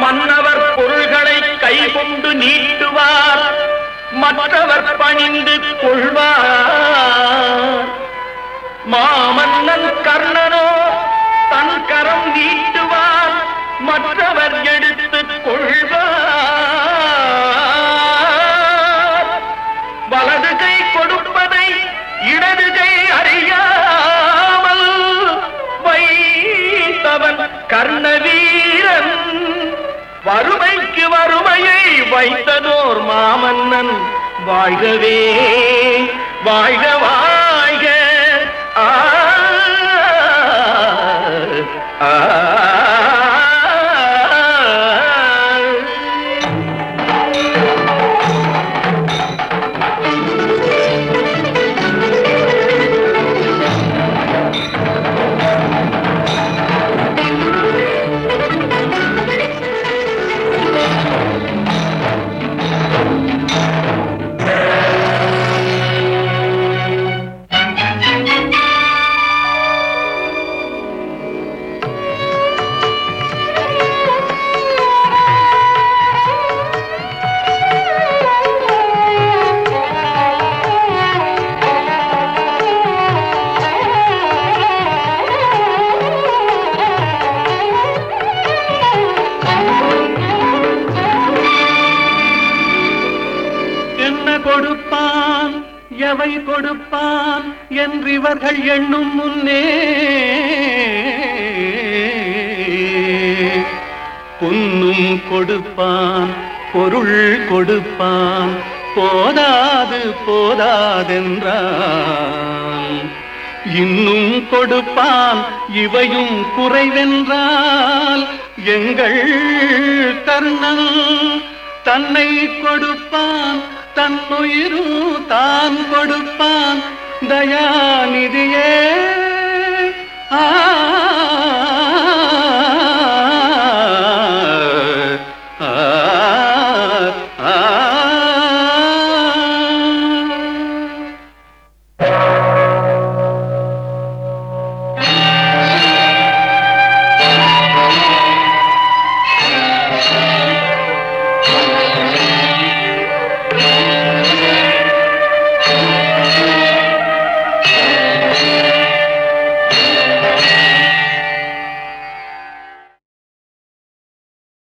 மன்னவர் பொருள்களை கைகொண்டு நீட்டுவார் மற்றவர் பணிந்து கொள்வார் மாமன்னன் கர்ணனோ தன் கரம் நீட்டுவார் மற்றவர் எடுத்துக் கொள்வார் வலது கை கொடுப்பதை இடது கை அறியாமல் வைத்தவன் கர்ணவீரன் வறுமைக்கு வறுமையை வைத்ததோர் மாமன்னன் வாழ்கவே வாழ்க வாழ்க ஆ ஆ, ஆ என்ன கொடுப்பான் எவை கொடுப்பான் என்று இவர்கள் எண்ணும் முன்னே பொன்னும் கொடுப்பான் பொருள் கொடுப்பான் போதாது போதாதென்றான் இன்னும் கொடுப்பான் இவையும் குறைவென்றால் எங்கள் கர்ணன் தன்னை கொடுப்பான் தன்னுயிரும் தான் கொடுப்பான் தயாநிதியே